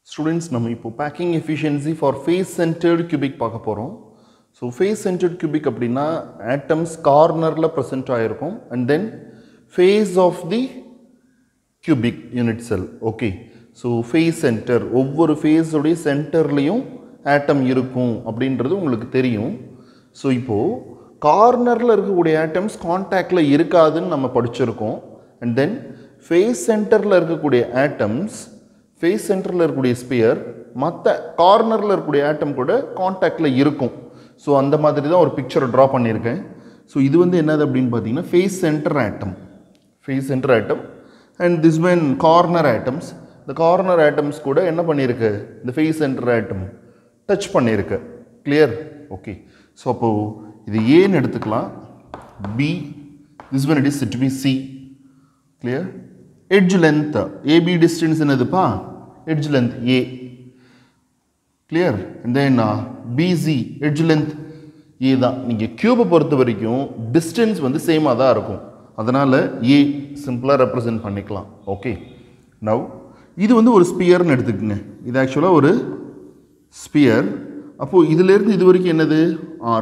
Students நம்ம இப்போ packing efficiency for face centred cubic பார்க்க போகிறோம் ஸோ ஃபேஸ் சென்டர்ட் கியூபிக் அப்படின்னா ஆட்டம்ஸ் கார்னரில் ப்ரெசென்ட் ஆகிருக்கும் and then face of the cubic unit cell okay so face centre ஒவ்வொரு ஃபேஸோடைய சென்டர்லேயும் ஆட்டம் இருக்கும் அப்படின்றது உங்களுக்கு தெரியும் ஸோ இப்போது கார்னரில் இருக்கக்கூடிய ஆட்டம்ஸ் காண்டாக்டில் இருக்காதுன்னு நம்ம படிச்சிருக்கோம் அண்ட் தென் ஃபேஸ் சென்டரில் இருக்கக்கூடிய ஆட்டம்ஸ் ஃபேஸ் சென்டரில் இருக்கக்கூடிய ஸ்பியர் மற்ற கார்னரில் இருக்கக்கூடிய ஆட்டம் கூட காண்டாக்டில் இருக்கும் ஸோ அந்த மாதிரி தான் ஒரு பிக்சரை ட்ரா பண்ணியிருக்கேன் ஸோ இது வந்து என்னது அப்படின்னு பார்த்தீங்கன்னா face centre atom face centre atom and this one corner atoms இந்த கார்னர் ஆட்டம்ஸ் கூட என்ன பண்ணியிருக்கு இந்த ஃபேஸ் சென்டர் ஆட்டம் டச் பண்ணியிருக்கு கிளியர் ஓகே ஸோ அப்போது இது ஏன்னு எடுத்துக்கலாம் B this one it is it B C clear edge length AB distance என்னதுப்பா edge length A clear then BC edge length A தான் நீங்கள் கியூபை பொறுத்த வரைக்கும் டிஸ்டன்ஸ் வந்து சேமாக தான் இருக்கும் அதனால் ஏ சிம்பிளாக ரெப்ரசன்ட் பண்ணிக்கலாம் ஓகே நவ் இது வந்து ஒரு ஸ்பியர்னு எடுத்துக்கங்க இது ஆக்சுவலாக ஒரு ஸ்பியர் அப்போது இதிலேருந்து இது வரைக்கும் என்னது ஆர்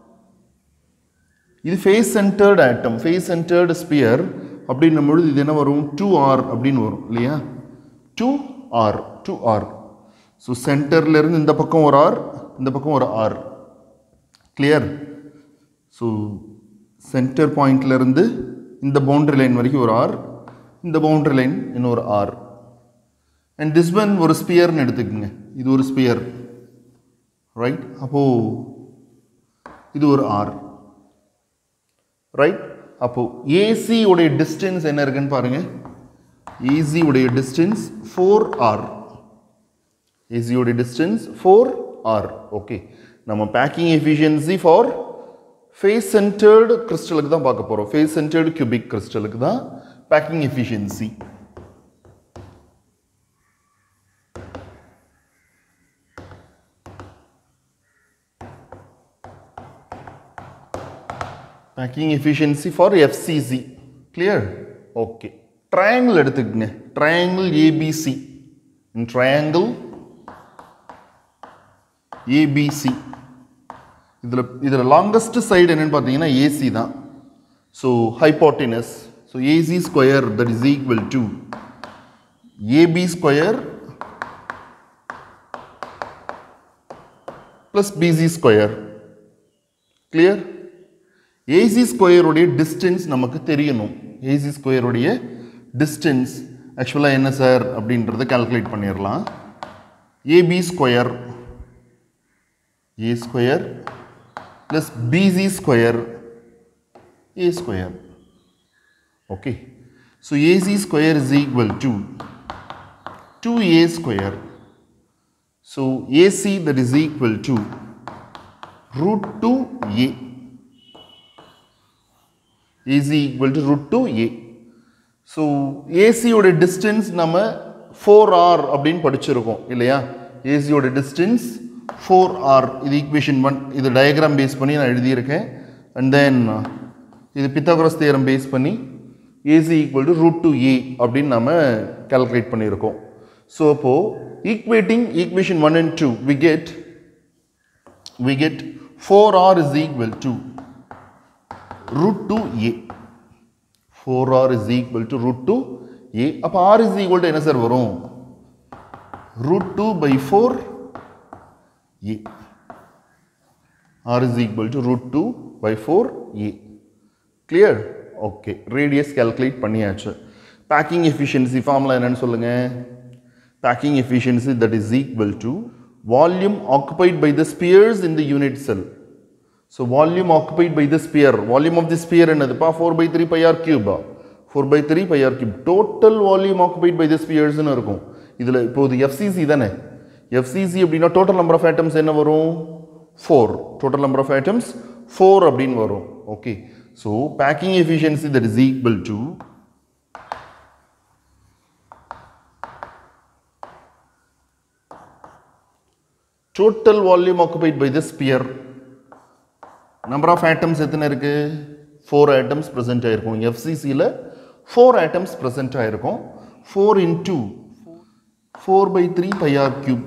இது face centred atom face centred sphere அப்படின்னும் பொழுது இது என்ன வரும் டூ ஆர் அப்படின்னு வரும் இல்லையா two R two R so சென்டர்லேருந்து இந்த பக்கம் ஒரு ஆர் இந்த பக்கம் ஒரு ஆர் கிளியர் ஸோ சென்டர் பாயிண்ட்லேருந்து இந்த பவுண்டரி லைன் வரைக்கும் ஒரு ஆர் இந்த பவுண்டரி லைன் இன்னொரு ஆர் அண்ட் திஸ் ஒன் ஒரு ஸ்பியர்னு எடுத்துக்கோங்க இது ஒரு ஸ்பியர் ரைட் அப்போது இது ஒரு ஆர் ரைட் அப்போது ஏசி உடைய டிஸ்டன்ஸ் என்ன இருக்குன்னு பாருங்க ஏசி உடைய டிஸ்டன்ஸ் ஃபோர் ஆர் ஏசி உடைய டிஸ்டன்ஸ் ஃபோர் ஆர் ஓகே நம்ம packing efficiency for face centred கிறிஸ்டலுக்கு தான் பார்க்க போகிறோம் ஃபேஸ் சென்டர்டு கியூபிக் கிறிஸ்டலுக்கு தான் packing efficiency packing efficiency for FCC clear okay triangle எடுத்துக்கங்க ட்ரையாங்கிள் ஏபிசி ட்ரையாங்கிள் ஏபிசி இதில் இதில் லாங்கஸ்ட் சைடு என்னென்னு பார்த்தீங்கன்னா ஏசி தான் so hypotenuse so AC square that is equal to AB square plus BC square clear AC ஸ்கொயருடைய distance நமக்கு தெரியணும் AC ஸ்கொயருடைய டிஸ்டன்ஸ் ஆக்சுவலாக என்ன சார் அப்படின்றத கால்குலேட் பண்ணிடலாம் AB square A square plus BC square A square okay so AC square is equal to two A square so AC that is equal to root two A is equal to root 2a. So ஏசியோட distance நம்ம four R அப்படின்னு படிச்சிருக்கோம் இல்லையா ஏசியோட டிஸ்டன்ஸ் four ஆர் இது equation one இது டயக்ராம் பேஸ் பண்ணி நான் எழுதியிருக்கேன் அண்ட் தென் இது பித்தாகரஸ் தேரம் பேஸ் பண்ணி AC equal to root two A அப்படின்னு நம்ம கால்குலேட் பண்ணியிருக்கோம் ஸோ அப்போது equating equation one and two we get we get four R is equal to root 2a 4r is equal to root 2a அப்போ r is equal to என்ன sir வரும் root 2 by 4a r is equal to root 2 by 4a clear okay radius calculate பண்ணியாச்சு packing efficiency formula என்னன்னு சொல்லுங்க packing efficiency that is equal to volume occupied by the spheres in the unit cell So volume occupied by the sphere, volume of the sphere என்னதுப்பா 4 by 3 pi r cube 4 by 3 pi r cube total volume occupied by the spheres னு இருக்கும் இதில் இப்போது FCC தானே FCC அப்படின்னா total number of atoms என்ன வரும் 4 total number of atoms 4 அப்படின்னு வரும் okay so packing efficiency that is equal to total volume occupied by the sphere number of atoms எத்தனை இருக்குது ஃபோர் ஆட்டம்ஸ் ப்ரெசென்ட் ஆகிருக்கும் எஃப்சிசியில் ஃபோர் ஆட்டம்ஸ் ப்ரெசென்ட் ஆகிருக்கும் four into four by three pi R cube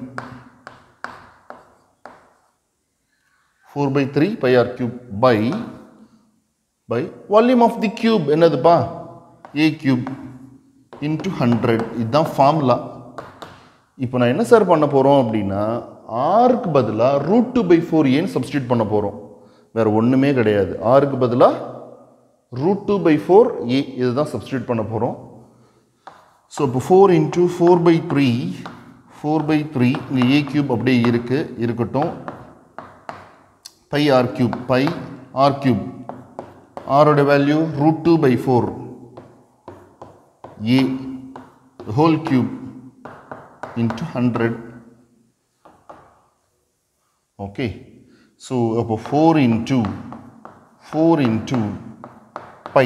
four by three pi R cube by by volume of the cube என்னதுப்பா A cube into hundred இதுதான் formula இப்போ நான் என்ன sir பண்ண போகிறோம் அப்படின்னா ஆருக்கு பதிலாக ரூட் டூ பை ஃபோர் ஏன்னு சப்ஸ்டியூட் பண்ண போகிறோம் வேறு ஒன்றுமே கிடையாது ஆருக்கு பதிலாக root two by four A இதுதான் சப்ஸ்டியூட் பண்ண போகிறோம் ஸோ இப்போ four into four by three four by three இங்கே ஏ கியூப் அப்படியே இருக்குது இருக்கட்டும் pi R cube pi R cube ஆரோட value root two by four A whole cube into 100 okay so அப்போ 4 into 4 into pi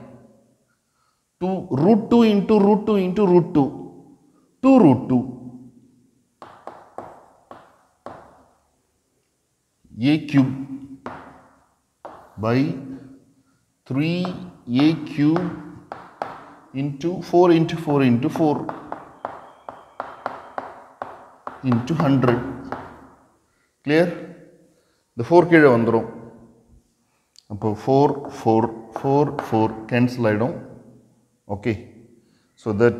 2 root 2 into root 2 into root 2 2 root 2 a cube by 3 a cube into 4 into 4 into 4 into 100 clear இந்த four கீழே வந்துடும் அப்போ four four four four cancel ஆகிடும் okay so that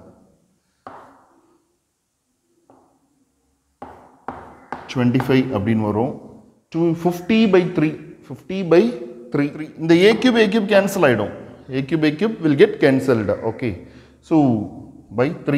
twenty five அப்படின்னு வரும் two fifty by three fifty by three three இந்த A cube A cube cancel ஆகிடும் A cube A cube will get cancelled okay so by three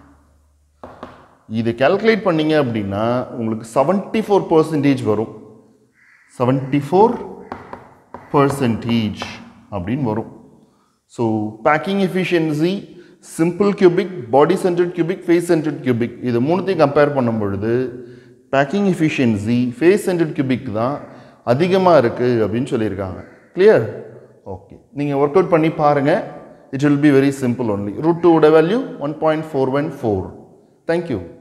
இதை calculate பண்ணீங்க அப்படின்னா உங்களுக்கு seventy four percentage வரும் seventy four percentage அப்படின்னு வரும் so packing efficiency simple cubic body centred cubic face centred cubic இது மூணுத்தையும் கம்பேர் பண்ணும் பொழுது packing efficiency face centred cubic தான் அதிகமாக இருக்குது அப்படின்னு சொல்லியிருக்காங்க கிளியர் ஓகே நீங்கள் ஒர்க் அவுட் பண்ணி பாருங்கள் it will be very simple only root டூவோட வேல்யூ one point four one four thank you